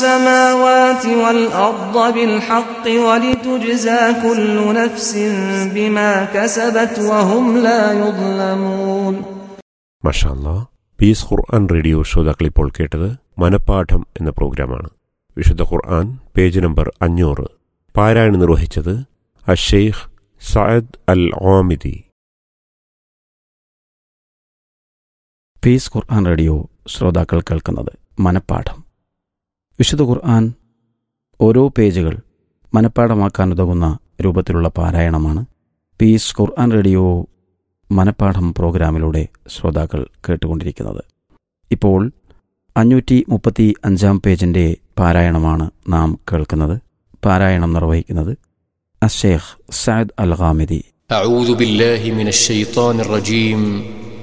السماوات والأرض بالحق ولتجزى كل نفس بما كسبت وهم لا يظلمون മഷാല്ല piece Quran Radio ശ്രോതാക്കൾ ഇപ്പോൾ കേട്ടത് മനപ്പാഠം എന്ന പ്രോഗ്രാമാണ് വിശുദ്ധ ഖുർആൻ പേജ് നമ്പർ അഞ്ഞൂറ് പാരായണം നിർവഹിച്ചത് Asheikh Sayed Al Omidi Peace Quran Radio ശ്രോതാക്കൾ കേൾക്കുന്നത് മനപ്പാഠം വിശുദ്ധ ഖുർആൻ ഓരോ പേജുകൾ മനപ്പാഠമാക്കാൻ ഉതകുന്ന രൂപത്തിലുള്ള പാരായണമാണ് പീസ് ഖുർആൻ റേഡിയോ മനപ്പാഠം പ്രോഗ്രാമിലൂടെ ശ്രോതാക്കൾ കേട്ടുകൊണ്ടിരിക്കുന്നത് ഇപ്പോൾ അഞ്ഞൂറ്റി മുപ്പത്തി അഞ്ചാം പേജിൻ്റെ പാരായണമാണ് നാം കേൾക്കുന്നത് പാരായണം നിർവഹിക്കുന്നത് അഷേഖ് സയദ് അൽ ഖാമിദി أعوذ بالله من الشيطان الرجيم